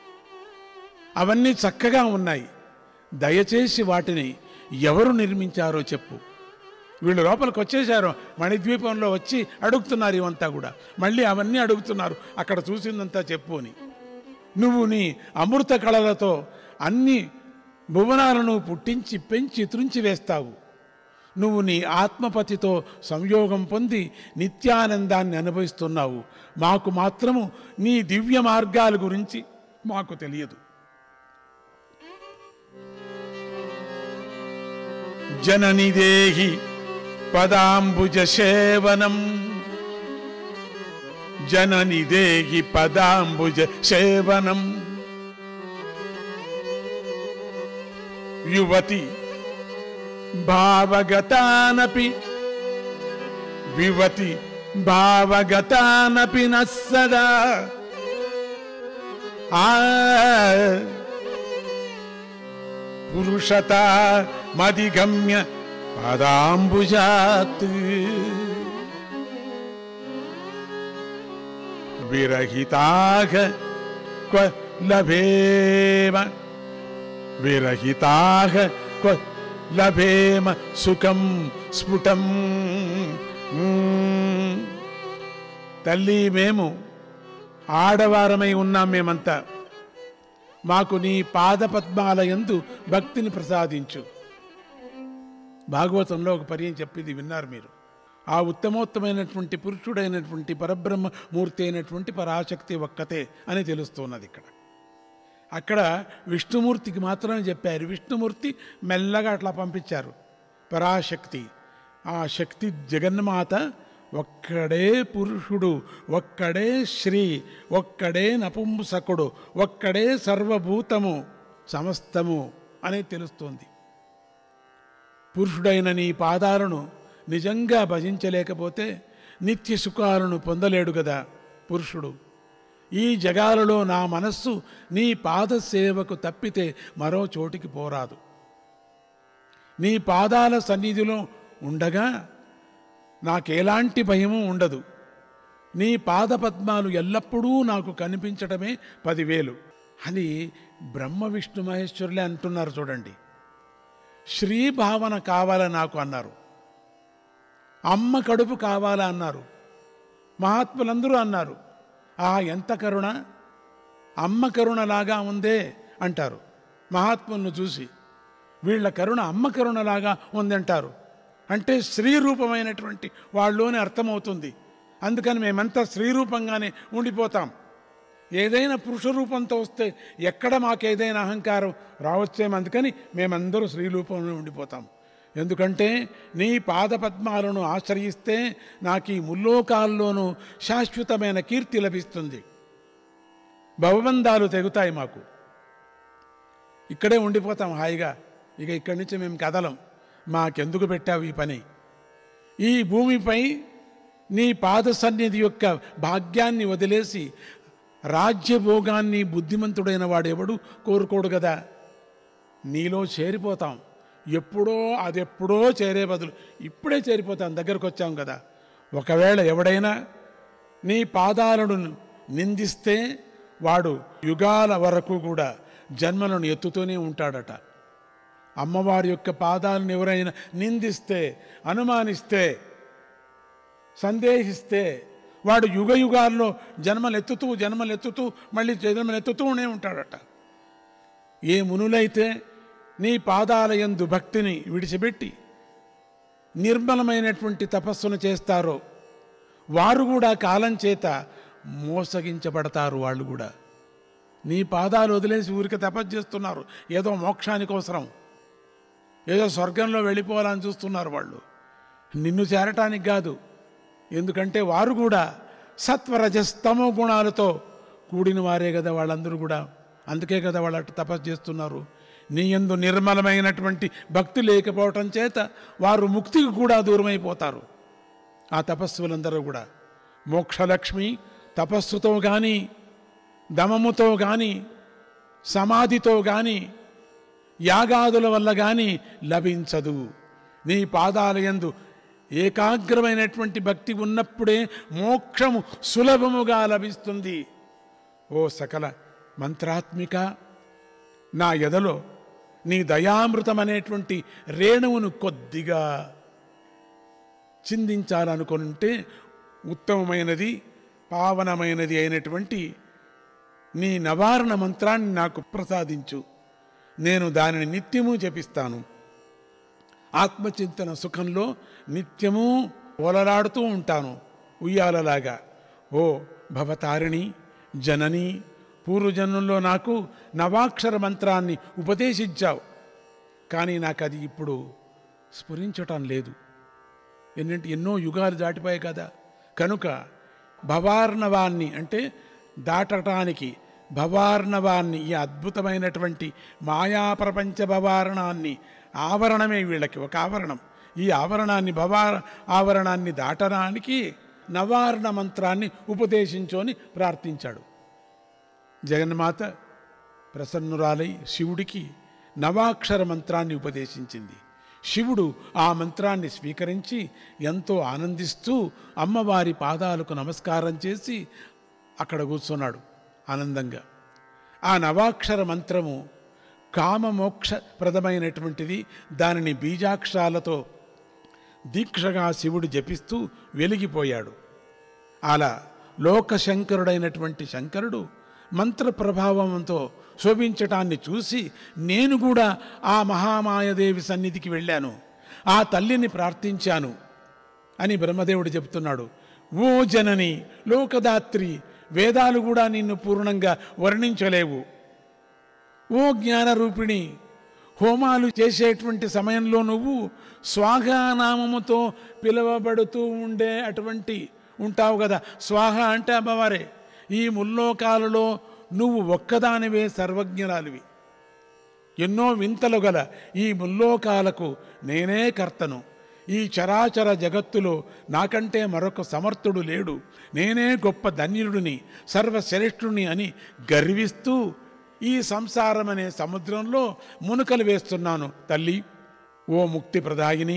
అవన్నీ చక్కగా ఉన్నాయి దయచేసి వాటిని ఎవరు నిర్మించారో చెప్పు వీళ్ళు లోపలికి వచ్చేసారు మణిద్వీపంలో వచ్చి అడుగుతున్నారు ఇవంతా కూడా మళ్ళీ అవన్నీ అడుగుతున్నారు అక్కడ చూసిందంతా చెప్పు అని నువ్వు నీ అమృత కళలతో అన్ని భువనాలను పుట్టించి పెంచి త్రుంచి వేస్తావు నువ్వు నీ ఆత్మపతితో సంయోగం పొంది నిత్యానందాన్ని అనుభవిస్తున్నావు మాకు మాత్రము నీ దివ్య మార్గాల గురించి మాకు తెలియదు జనని దేహి పదాంబుజ సేవనం జనని దేహి పదాంబుజ సేవనం యువతి భావగతానపి వివతి భావగతానపి న సదా ఆ పురుషత మదిగమ్య పదాంబుజాత్ విరహితాగ క్వ లభేమ విరహితాగ క్వ లభేమ సుఖం స్ఫుటం మ్మ్. తల్లి మేము ఆడవారమై ఉన్నాం మేమంతా మాకు నీ పాదపద్మాల యందు భక్తిని ప్రసాదించు భాగవతంలో ఒక పర్యం చెప్పింది విన్నారు మీరు ఆ ఉత్తమోత్తమైనటువంటి పురుషుడైనటువంటి పరబ్రహ్మ మూర్తి అయినటువంటి పరాశక్తి ఒక్కతే అని తెలుస్తున్నది ఇక్కడ అక్కడ విష్ణుమూర్తికి మాత్రమే చెప్పారు విష్ణుమూర్తి మెల్లగా అట్లా పంపించారు పరాశక్తి ఆ శక్తి జగన్మాత ఒక్కడే పురుషుడు ఒక్కడే శ్రీ ఒక్కడే నపుంసకుడు ఒక్కడే సర్వభూతము సమస్తము అని తెలుస్తోంది పురుషుడైన నీ పాదాలను నిజంగా భజించలేకపోతే నిత్య సుఖాలను పొందలేడు కదా పురుషుడు ఈ జగాలలో నా మనస్సు నీ పాద సేవకు తప్పితే మరో చోటికి పోరాదు నీ పాదాల సన్నిధిలో ఉండగా నాకెలాంటి భయము ఉండదు నీ పాదపద్మాలు ఎల్లప్పుడూ నాకు కనిపించడమే పదివేలు అని బ్రహ్మ విష్ణు మహేశ్వరులే అంటున్నారు చూడండి శ్రీ భావన కావాల నాకు అన్నారు అమ్మ కడుపు కావాలా అన్నారు మహాత్ములందరూ అన్నారు ఆ ఎంత కరుణ అమ్మ కరుణలాగా ఉందే అంటారు మహాత్ములను చూసి వీళ్ళ కరుణ అమ్మ కరుణలాగా ఉందంటారు అంటే స్త్రీ రూపమైనటువంటి వాళ్ళలోనే అర్థమవుతుంది అందుకని మేమంతా స్త్రీ రూపంగానే ఉండిపోతాం ఏదైనా పురుష రూపంతో వస్తే ఎక్కడ మాకేదైనా అహంకారం రావచ్చేమో అందుకని మేమందరూ స్త్రీ రూపంలో ఉండిపోతాం ఎందుకంటే నీ పాదపద్మాలను ఆశ్రయిస్తే నాకు ఈ ముల్లోకాల్లోనూ శాశ్వతమైన కీర్తి లభిస్తుంది భవబంధాలు తెగుతాయి మాకు ఇక్కడే ఉండిపోతాం హాయిగా ఇక ఇక్కడి నుంచి మేము కదలం మాకెందుకు పెట్టావు ఈ పని ఈ భూమిపై నీ పాద సన్నిధి యొక్క భాగ్యాన్ని వదిలేసి రాజ్యభోగాన్ని బుద్ధిమంతుడైన వాడెవడు కోరుకోడు కదా నీలో చేరిపోతాం ఎప్పుడో అదెప్పుడో చేరే బదులు ఇప్పుడే చేరిపోతాం దగ్గరకు వచ్చాం కదా ఒకవేళ ఎవడైనా నీ పాదాలను నిందిస్తే వాడు యుగాల వరకు కూడా జన్మలను ఎత్తుతూనే ఉంటాడట అమ్మవారి యొక్క పాదాలను ఎవరైనా నిందిస్తే అనుమానిస్తే సందేహిస్తే వాడు యుగ యుగాల్లో జన్మలెత్తుతూ జన్మలెత్తుతూ మళ్ళీ జన్మలెత్తుతూనే ఉంటాడట ఏ మునులైతే నీ పాదాలయందు భక్తిని విడిచిపెట్టి నిర్మలమైనటువంటి తపస్సును చేస్తారో వారు కూడా కాలం చేత మోసగించబడతారు వాళ్ళు కూడా నీ పాదాలు వదిలేసి ఊరికి తపస్సు చేస్తున్నారు ఏదో మోక్షానికోసరం ఏదో స్వర్గంలో వెళ్ళిపోవాలని చూస్తున్నారు వాళ్ళు నిన్ను చేరటానికి కాదు ఎందుకంటే వారు కూడా సత్వరజస్తమో గుణాలతో కూడిన వారే కదా వాళ్ళందరూ కూడా అందుకే కదా వాళ్ళు అటు తపస్సు చేస్తున్నారు నీ ఎందు నిర్మలమైనటువంటి భక్తి లేకపోవటం చేత వారు ముక్తికి కూడా దూరమైపోతారు ఆ తపస్సులందరూ కూడా మోక్షలక్ష్మి తపస్సుతో కానీ దమముతో కానీ సమాధితో కానీ యాగాదుల వల్ల కానీ లభించదు నీ పాదాలయందు ఏకాగ్రమైనటువంటి భక్తి ఉన్నప్పుడే మోక్షము సులభముగా లభిస్తుంది ఓ సకల మంత్రాత్మిక నా ఎదలో నీ దయామృతం అనేటువంటి రేణువును కొద్దిగా చిందించాలనుకుంటే ఉత్తమమైనది పావనమైనది అయినటువంటి నీ నవారణ మంత్రాన్ని నాకు ప్రసాదించు నేను దానిని నిత్యము జపిస్తాను ఆత్మచింతన సుఖంలో నిత్యము ఓలలాడుతూ ఉంటాను ఉయ్యాలలాగా ఓ భవతారిణి జనని పూర్వజన్మంలో నాకు నవాక్షర మంత్రాన్ని ఉపదేశించావు కానీ నాకు అది ఇప్పుడు స్ఫురించటం లేదు ఎన్నింటి ఎన్నో యుగాలు దాటిపోయాయి కదా కనుక భవార్ణవాన్ని అంటే దాటటానికి భవార్ణవాన్ని ఈ అద్భుతమైనటువంటి మాయా ప్రపంచ భవారణాన్ని ఆవరణమే వీళ్ళకి ఒక ఆవరణం ఈ ఆవరణాన్ని భవా ఆవరణాన్ని దాటడానికి నవారణ మంత్రాన్ని ఉపదేశించోని ప్రార్థించాడు జగన్మాత ప్రసన్నురాలై శివుడికి నవాక్షర మంత్రాన్ని ఉపదేశించింది శివుడు ఆ మంత్రాన్ని స్వీకరించి ఎంతో ఆనందిస్తూ అమ్మవారి పాదాలకు నమస్కారం చేసి అక్కడ కూర్చున్నాడు ఆనందంగా ఆ నవాక్షర మంత్రము కామమోక్షప్రదమైనటువంటిది దానిని బీజాక్షరాలతో దీక్షగా శివుడు జపిస్తూ వెలిగిపోయాడు అలా లోకశంకరుడైనటువంటి శంకరుడు మంత్ర ప్రభావంతో శోభించటాన్ని చూసి నేను కూడా ఆ మహామాయదేవి సన్నిధికి వెళ్ళాను ఆ తల్లిని ప్రార్థించాను అని బ్రహ్మదేవుడు చెప్తున్నాడు ఓ జనని లోకదాత్రి వేదాలు కూడా నిన్ను పూర్ణంగా వర్ణించలేవు ఓ జ్ఞానరూపిణి హోమాలు చేసేటువంటి సమయంలో నువ్వు స్వాహానామముతో పిలువబడుతూ ఉండే అటువంటి ఉంటావు కదా స్వాహ అంటే అమ్మవారే ఈ ముల్లోకాలలో నువ్వు ఒక్కదానివే సర్వజ్ఞరాలివి ఎన్నో వింతలు గల ఈ ముల్లోకాలకు నేనే కర్తను ఈ చరాచర జగత్తులో నాకంటే మరొక సమర్థుడు లేడు నేనే గొప్ప ధన్యుడిని సర్వశ్రేష్ఠుని అని గర్విస్తూ ఈ సంసారం అనే సముద్రంలో మునుకలు వేస్తున్నాను తల్లి ఓ ముక్తి ప్రదాయిని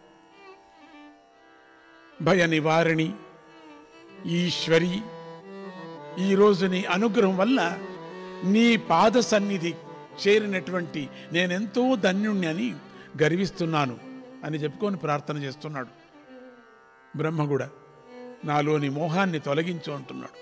భయ నివారిణి ఈశ్వరి ఈరోజు నీ అనుగ్రహం వల్ల నీ పాద సన్నిధి చేరినటువంటి నేనెంతో ధన్యుణ్ణి అని గర్విస్తున్నాను అని చెప్పుకొని ప్రార్థన చేస్తున్నాడు బ్రహ్మ కూడా నాలోని మోహాన్ని తొలగించు అంటున్నాడు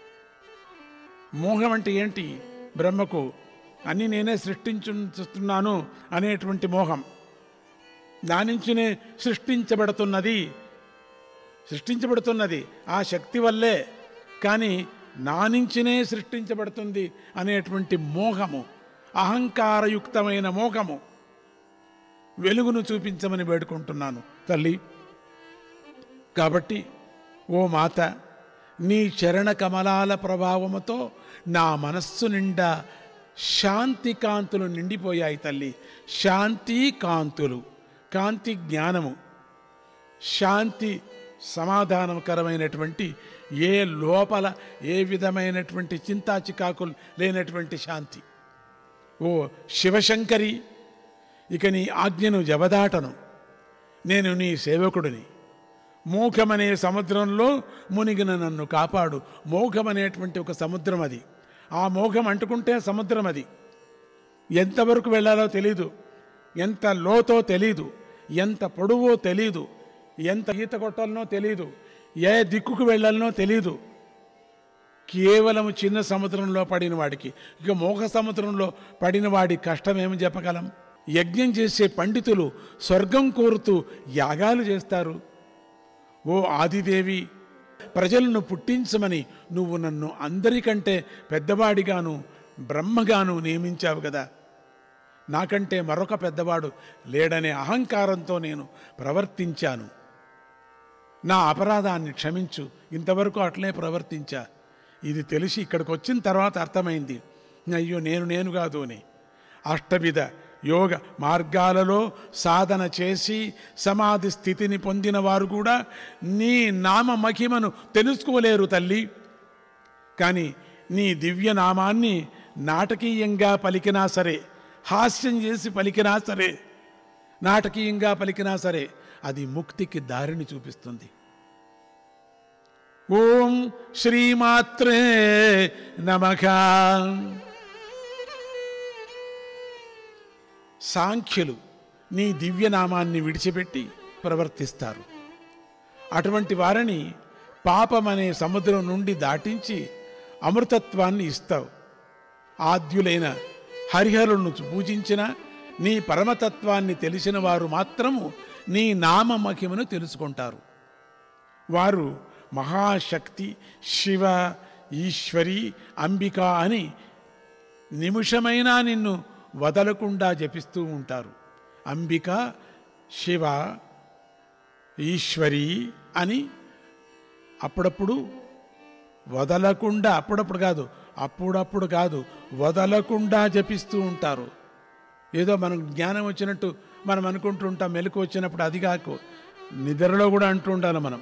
మోహం అంటే ఏంటి బ్రహ్మకు అన్ని నేనే సృష్టించుతున్నాను అనేటువంటి మోహం నా నుంచినే సృష్టించబడుతున్నది సృష్టించబడుతున్నది ఆ శక్తి వల్లే కానీ నా నుంచినే సృష్టించబడుతుంది అనేటువంటి మోహము అహంకారయుక్తమైన మోహము వెలుగును చూపించమని వేడుకుంటున్నాను తల్లి కాబట్టి ఓ మాత నీ చరణ కమలాల ప్రభావముతో నా మనస్సు నిండా శాంతి కాంతులు నిండిపోయాయి తల్లి శాంతి కాంతులు కాంతి జ్ఞానము శాంతి సమాధానకరమైనటువంటి ఏ లోపల ఏ విధమైనటువంటి చింతా చికాకులు లేనటువంటి శాంతి ఓ శివశంకరి ఇక నీ ఆజ్ఞను జవదాటను నేను నీ సేవకుడిని మోఖమనే సముద్రంలో మునిగిన నన్ను కాపాడు మోఘమనేటువంటి ఒక సముద్రం అది ఆ మోఘం అంటుకుంటే సముద్రం అది ఎంతవరకు వెళ్ళాలో తెలీదు ఎంత లోతో తెలీదు ఎంత పొడవో తెలీదు ఎంత ఈత కొట్టాలనో తెలీదు ఏ దిక్కుకు వెళ్ళాలనో తెలీదు కేవలం చిన్న సముద్రంలో పడిన వాడికి ఇక మోహ సముద్రంలో పడిన వాడి కష్టం ఏమి చెప్పగలం యజ్ఞం చేసే పండితులు స్వర్గం కోరుతూ యాగాలు చేస్తారు ఓ ఆదిదేవి ప్రజలను పుట్టించమని నువ్వు నన్ను అందరికంటే పెద్దవాడిగాను బ్రహ్మగాను నియమించావు కదా నాకంటే మరొక పెద్దవాడు లేడనే అహంకారంతో నేను ప్రవర్తించాను నా అపరాధాన్ని క్షమించు ఇంతవరకు అట్లే ప్రవర్తించా ఇది తెలిసి ఇక్కడికి వచ్చిన తర్వాత అర్థమైంది అయ్యో నేను నేను కాదు అని అష్టవిధ యోగ మార్గాలలో సాధన చేసి సమాధి స్థితిని పొందిన వారు కూడా నీ నామ మహిమను తెలుసుకోలేరు తల్లి కానీ నీ దివ్య నామాన్ని నాటకీయంగా పలికినా సరే హాస్యం చేసి పలికినా సరే నాటకీయంగా పలికినా సరే అది ముక్తికి దారిని చూపిస్తుంది ఓం శ్రీమాత్రే నమః సాంఖ్యులు నీ దివ్యనామాన్ని విడిచిపెట్టి ప్రవర్తిస్తారు అటువంటి వారిని పాపమనే సముద్రం నుండి దాటించి అమృతత్వాన్ని ఇస్తావు ఆద్యులైన హరిహరులను పూజించిన నీ పరమతత్వాన్ని తెలిసిన వారు మాత్రము నీ నామ మహిమను తెలుసుకుంటారు వారు మహాశక్తి శివ ఈశ్వరి అంబిక అని నిమిషమైనా నిన్ను వదలకుండా జపిస్తూ ఉంటారు అంబిక శివ ఈశ్వరి అని అప్పుడప్పుడు వదలకుండా అప్పుడప్పుడు కాదు అప్పుడప్పుడు కాదు వదలకుండా జపిస్తూ ఉంటారు ఏదో మనకు జ్ఞానం వచ్చినట్టు మనం అనుకుంటూ ఉంటాం మెలకు వచ్చినప్పుడు అది కాకు నిద్రలో కూడా అంటూ ఉండాలి మనం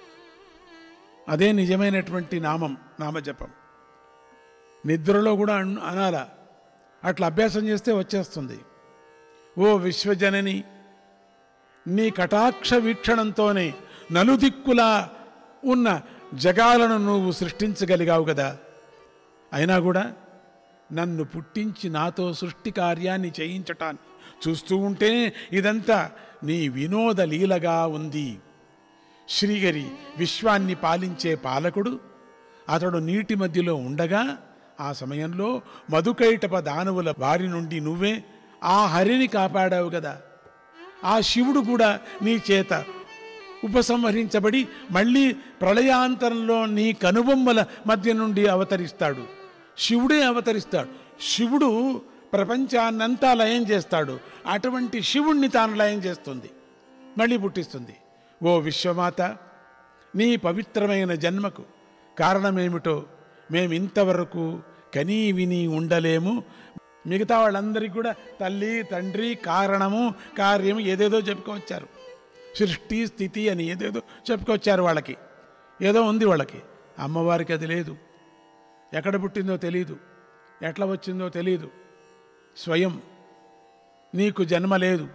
అదే నిజమైనటువంటి నామం నామజపం నిద్రలో కూడా అన్- అనాల అట్లా అభ్యాసం చేస్తే వచ్చేస్తుంది ఓ విశ్వజనని నీ కటాక్ష వీక్షణంతోనే నలుదిక్కులా ఉన్న జగాలను నువ్వు సృష్టించగలిగావు కదా అయినా కూడా నన్ను పుట్టించి నాతో సృష్టి కార్యాన్ని చేయించటాన్ని చూస్తూ ఉంటే ఇదంతా నీ వినోద లీలగా ఉంది శ్రీగరి విశ్వాన్ని పాలించే పాలకుడు అతడు నీటి మధ్యలో ఉండగా ఆ సమయంలో మధుకైటప దానవుల బారి నుండి నువ్వే ఆ హరిని కాపాడావు కదా ఆ శివుడు కూడా నీ చేత ఉపసంహరించబడి మళ్ళీ ప్రళయాంతరంలో నీ కనుబొమ్మల మధ్య నుండి అవతరిస్తాడు శివుడే అవతరిస్తాడు శివుడు ప్రపంచాన్నంతా లయం చేస్తాడు అటువంటి శివుణ్ణి తాను లయం చేస్తుంది మళ్ళీ పుట్టిస్తుంది ఓ విశ్వమాత నీ పవిత్రమైన జన్మకు కారణమేమిటో మేమింతవరకు కనీ విని ఉండలేము మిగతా వాళ్ళందరికీ కూడా తల్లి తండ్రి కారణము కార్యము ఏదేదో చెప్పుకొచ్చారు సృష్టి స్థితి అని ఏదేదో చెప్పుకొచ్చారు వాళ్ళకి ఏదో ఉంది వాళ్ళకి అమ్మవారికి అది లేదు ఎక్కడ పుట్టిందో తెలియదు ఎట్లా వచ్చిందో తెలియదు స్వయం నీకు జన్మ లేదు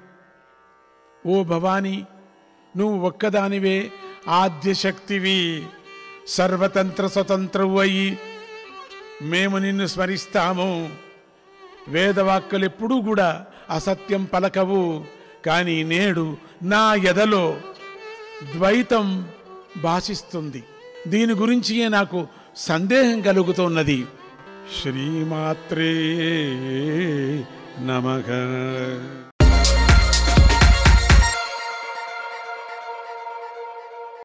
ఓ భవానీ నువ్వు ఒక్కదానివే ఆద్యశక్తివి సర్వతంత్ర స్వతంత్రవు అయి మేము నిన్ను స్మరిస్తాము వేదవాక్కులు ఎప్పుడూ కూడా అసత్యం పలకవు కానీ నేడు నా ఎదలో ద్వైతం భాషిస్తుంది దీని గురించియే నాకు సందేహం కలుగుతున్నది శ్రీమాత్రే నమః